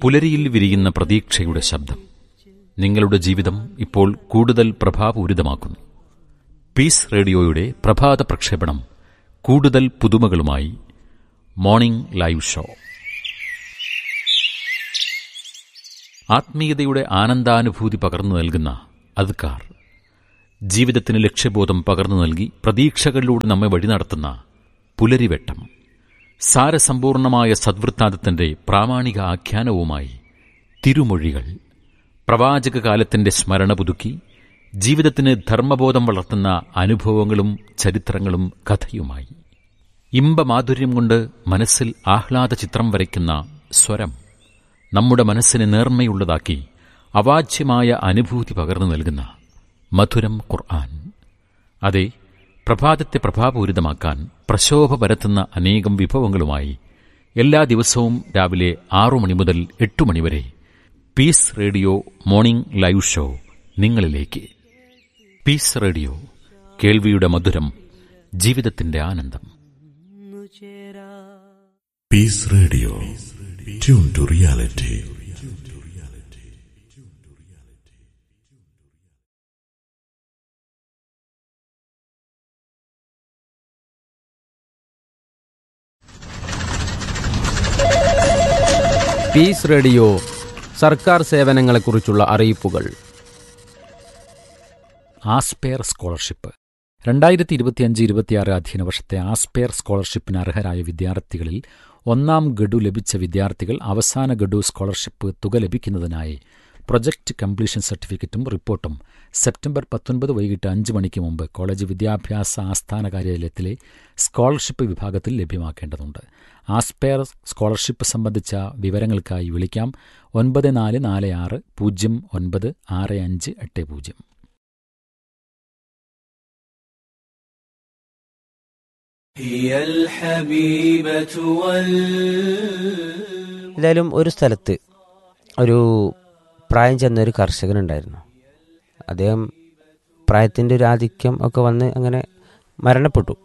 പുലരിയിൽ വിരിയുന്ന പ്രതീക്ഷയുടെ ശബ്ദം നിങ്ങളുടെ ജീവിതം ഇപ്പോൾ കൂടുതൽ പ്രഭാപൂരിതമാക്കുന്നു പീസ് റേഡിയോയുടെ പ്രഭാത പ്രക്ഷേപണം കൂടുതൽ പുതുമകളുമായി മോർണിംഗ് ലൈവ് ഷോ ആത്മീയതയുടെ ആനന്ദാനുഭൂതി പകർന്നു നൽകുന്ന അദ്കാർ ജീവിതത്തിന് ലക്ഷ്യബോധം പകർന്നു നൽകി പ്രതീക്ഷകളിലൂടെ നമ്മെ വഴി നടത്തുന്ന പുലരിവെട്ടം സാരസമ്പൂർണമായ സദ്വൃത്താന്തത്തിന്റെ പ്രാമാണിക ആഖ്യാനവുമായി തിരുമൊഴികൾ പ്രവാചക കാലത്തിന്റെ സ്മരണ പുതുക്കി ജീവിതത്തിന് ധർമ്മബോധം വളർത്തുന്ന അനുഭവങ്ങളും ചരിത്രങ്ങളും കഥയുമായി ഇമ്പമാധുര്യം കൊണ്ട് മനസ്സിൽ ആഹ്ലാദ ചിത്രം വരയ്ക്കുന്ന സ്വരം നമ്മുടെ മനസ്സിനെ നേർമ്മയുള്ളതാക്കി അവാച്യമായ അനുഭൂതി പകർന്നു നൽകുന്ന മധുരം ഖുർആൻ അതെ പ്രഭാതത്തെ പ്രഭാപൂരിതമാക്കാൻ പ്രശോഭ പരത്തുന്ന അനേകം വിഭവങ്ങളുമായി എല്ലാ ദിവസവും രാവിലെ ആറു മണി മുതൽ എട്ടു മണിവരെ peace radio morning live show നിങ്ങളിലേക്ക് പീസ് റേഡിയോ കേൾവിയുടെ മധുരം ജീവിതത്തിന്റെ ആനന്ദം peace radio tune to reality peace radio സർക്കാർ സേവനങ്ങളെക്കുറിച്ചുള്ള അറിയിപ്പുകൾ ആസ്പെയർ സ്കോളർഷിപ്പ് രണ്ടായിരത്തി ഇരുപത്തിയഞ്ച് ഇരുപത്തിയാറ് അധ്യയന വർഷത്തെ ആസ്പെയർ സ്കോളർഷിപ്പിന് അർഹരായ വിദ്യാർത്ഥികളിൽ ഒന്നാം ഗഡു ലഭിച്ച വിദ്യാർത്ഥികൾ അവസാന ഗഡു സ്കോളർഷിപ്പ് തുക ലഭിക്കുന്നതിനായി പ്രൊജക്ട് കംപ്ലീഷൻ സർട്ടിഫിക്കറ്റും റിപ്പോർട്ടും സെപ്റ്റംബർ പത്തൊൻപത് വൈകിട്ട് അഞ്ച് മണിക്ക് മുമ്പ് കോളേജ് വിദ്യാഭ്യാസ ആസ്ഥാന കാര്യാലയത്തിലെ സ്കോളർഷിപ്പ് വിഭാഗത്തിൽ ലഭ്യമാക്കേണ്ടതുണ്ട് ആസ്പെയർ സ്കോളർഷിപ്പ് സംബന്ധിച്ച വിവരങ്ങൾക്കായി വിളിക്കാം ഒൻപത് നാല് നാല് ആറ് പൂജ്യം ഒൻപത് ആറ് അഞ്ച് എട്ട് പൂജ്യം هي الحبيبة وال എന്തായാലും ഒരു സ്ഥലത്ത് ഒരു പ്രായം ചെന്ന ഒരു കർഷകനുണ്ടായിരുന്നു അദ്ദേഹം പ്രായത്തിൻ്റെ ഒരു ആധിക്യം ഒക്കെ വന്ന് അങ്ങനെ മരണപ്പെട്ടു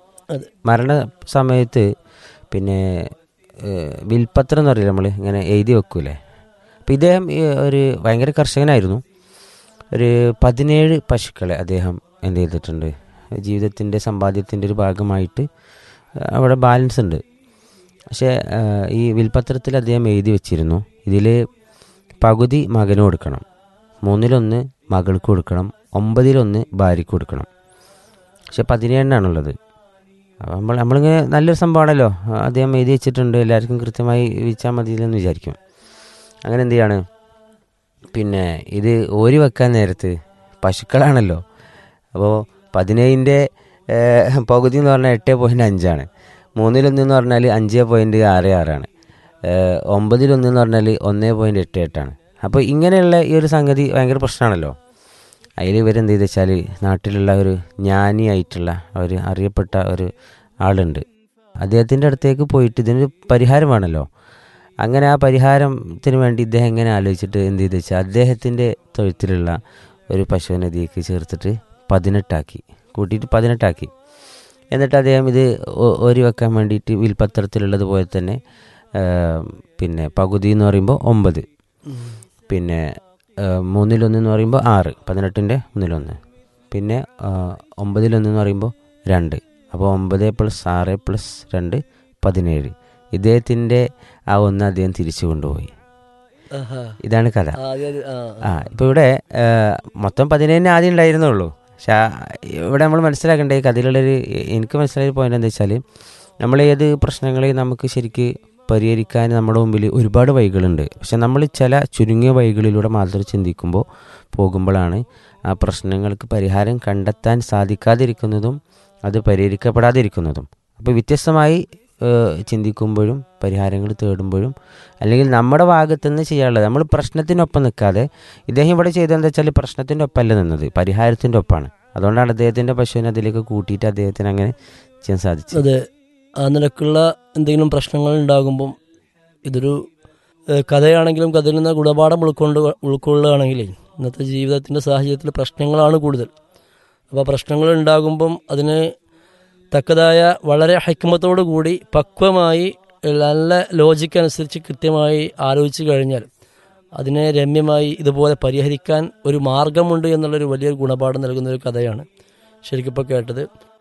മരണ സമയത്ത് പിന്നെ ഏഹ്, വിൽപ്പത്രം എന്ന് പറയില്ല നമ്മൾ ഇങ്ങനെ എഴുതി വെക്കൂലേ അപ്പം ഇദ്ദേഹം ഈ ഒരു ഭയങ്കര കർഷകനായിരുന്നു ഒരു പതിനേഴ് പശുക്കളെ അദ്ദേഹം എന്ത് ചെയ്തിട്ടുണ്ട് ജീവിതത്തിൻ്റെ സമ്പാദ്യത്തിൻ്റെ ഒരു ഭാഗമായിട്ട് അവിടെ ബാലൻസ് ഉണ്ട് പക്ഷേ ആ, ഈ വിൽപത്രത്തിൽ അദ്ദേഹം എഴുതി വെച്ചിരുന്നു ഇതിൽ പകുതി മകന് കൊടുക്കണം മൂന്നിലൊന്ന് മകൾക്ക് കൊടുക്കണം ഒമ്പതിലൊന്ന് ഭാര്യയ്ക്ക് കൊടുക്കണം പക്ഷെ പതിനേഴിനാണുള്ളത് അപ്പോൾ നമ്മൾ നമ്മളിങ്ങനെ നല്ലൊരു സംഭവമാണല്ലോ അദ്ദേഹം എഴുതി വെച്ചിട്ടുണ്ട് എല്ലാവർക്കും കൃത്യമായി വീഴ്ചാൽ മതിയെന്ന് വിചാരിക്കും അങ്ങനെ എന്ത് ചെയ്യാണ് പിന്നെ ഇത് ഓരി വെക്കാൻ നേരത്ത് പശുക്കളാണല്ലോ അപ്പോൾ പതിനേഴിൻ്റെ പകുതി എന്ന് പറഞ്ഞാൽ എട്ട് പോയിൻറ്റ് അഞ്ചാണ് മൂന്നിലൊന്ന് എന്ന് പറഞ്ഞാൽ അഞ്ച് പോയിൻറ്റ് ആറ് ആറാണ് ഏഹ് ഒമ്പതിലൊന്ന് എന്ന് പറഞ്ഞാൽ ഒന്ന് പോയിൻറ്റ് എട്ട് എട്ടാണ് അപ്പോൾ ഇങ്ങനെയുള്ള ഈ ഒരു സംഗതി ഭയങ്കര പ്രശ്നമാണല്ലോ അതിൽ ഇവരെന്ത് ചെയ്ത് വെച്ചാൽ നാട്ടിലുള്ള ഒരു ജ്ഞാനിയായിട്ടുള്ള ഒരു അറിയപ്പെട്ട ഒരു ആളുണ്ട് അദ്ദേഹത്തിൻ്റെ അടുത്തേക്ക് പോയിട്ട് ഇതിനൊരു പരിഹാരം വേണമല്ലോ അങ്ങനെ ആ പരിഹാരത്തിന് വേണ്ടി ഇദ്ദേഹം എങ്ങനെ ആലോചിച്ചിട്ട് എന്ത് ചെയ്ത് വെച്ചാൽ അദ്ദേഹത്തിൻ്റെ തൊഴുത്തിലുള്ള ഒരു പശുവിനെ ഇതിലേക്ക് ചേർത്തിട്ട് പതിനെട്ടാക്കി കൂട്ടിയിട്ട് പതിനെട്ടാക്കി എന്നിട്ട് അദ്ദേഹം ഇത് ഒ- ഓരി വെക്കാൻ വേണ്ടിയിട്ട് വിൽപത്രത്തിലുള്ളത് പോലെ തന്നെ ആ, പിന്നെ പകുതി എന്ന് പറയുമ്പോൾ ഒമ്പത് പിന്നെ ആ, മൂന്നിലൊന്ന് എന്ന് പറയുമ്പോൾ ആറ് പതിനെട്ടിൻ്റെ മൂന്നിലൊന്ന് പിന്നെ ആ, ഒമ്പതിലൊന്ന് എന്ന് പറയുമ്പോൾ രണ്ട് അപ്പോൾ ഒമ്പത് പ്ലസ് ആറ് പ്ലസ് രണ്ട് പതിനേഴ് ഇദ്ദേഹത്തിൻ്റെ ആ ഒന്ന് അദ്ദേഹം തിരിച്ചു കൊണ്ടുപോയി ഇതാണ് കഥ ആ ഇപ്പോൾ ഇവിടെ ആ, മൊത്തം പതിനേഴിന് ആദ്യം ഉണ്ടായിരുന്നുള്ളൂ പക്ഷെ ആ, ഇവിടെ നമ്മൾ മനസ്സിലാക്കേണ്ട ഈ കഥയിലുള്ളൊരു എനിക്ക് മനസ്സിലായ പോയിന്റ് എന്താ വെച്ചാൽ നമ്മൾ ഏത് പ്രശ്നങ്ങളെയും നമുക്ക് ശരിക്ക് പരിഹരിക്കാൻ നമ്മുടെ മുമ്പിൽ ഒരുപാട് വഴികളുണ്ട് പക്ഷെ നമ്മൾ ചില ചുരുങ്ങിയ വഴികളിലൂടെ മാത്രം ചിന്തിക്കുമ്പോൾ പോകുമ്പോഴാണ് ആ പ്രശ്നങ്ങൾക്ക് പരിഹാരം കണ്ടെത്താൻ സാധിക്കാതിരിക്കുന്നതും അത് പരിഹരിക്കപ്പെടാതിരിക്കുന്നതും അപ്പോൾ വ്യത്യസ്തമായി ഏഹ്, ചിന്തിക്കുമ്പോഴും പരിഹാരങ്ങൾ തേടുമ്പോഴും അല്ലെങ്കിൽ നമ്മുടെ ഭാഗത്തു നിന്ന് ചെയ്യാനുള്ളത് നമ്മൾ പ്രശ്നത്തിനൊപ്പം നിൽക്കാതെ ഇദ്ദേഹം ഇവിടെ ചെയ്തതെന്താ വെച്ചാൽ പ്രശ്നത്തിൻ്റെ ഒപ്പമല്ല നിന്നത് പരിഹാരത്തിൻ്റെ ഒപ്പമാണ് അതുകൊണ്ടാണ് അദ്ദേഹത്തിൻ്റെ പശുവിനെ അതിലേക്ക് കൂട്ടിയിട്ട് അദ്ദേഹത്തിന് അങ്ങനെ ചെയ്യാൻ സാധിച്ചത് അതെ ആ നിലക്കുള്ള എന്തെങ്കിലും പ്രശ്നങ്ങൾ ഉണ്ടാകുമ്പം ഇതൊരു ഏഹ്, കഥയാണെങ്കിലും കഥയിൽ നിന്ന് ഗുണപാഠം ഉൾക്കൊണ്ട് ഉൾക്കൊള്ളുകയാണെങ്കിലേ ഇന്നത്തെ ജീവിതത്തിൻ്റെ സാഹചര്യത്തിൽ പ്രശ്നങ്ങളാണ് കൂടുതൽ അപ്പോൾ പ്രശ്നങ്ങൾ ഉണ്ടാകുമ്പം അതിന് തക്കതായ വളരെ ഹൈക്കമത്തോടു കൂടി പക്വമായി നല്ല ലോജിക്ക് അനുസരിച്ച് കൃത്യമായി ആലോചിച്ച് കഴിഞ്ഞാൽ അതിനെ രമ്യമായി ഇതുപോലെ പരിഹരിക്കാൻ ഒരു മാർഗമുണ്ട് എന്നുള്ളൊരു വലിയൊരു ഗുണപാഠം നൽകുന്ന ഒരു കഥയാണ് ശരിക്കും ഇപ്പോൾ കേട്ടത്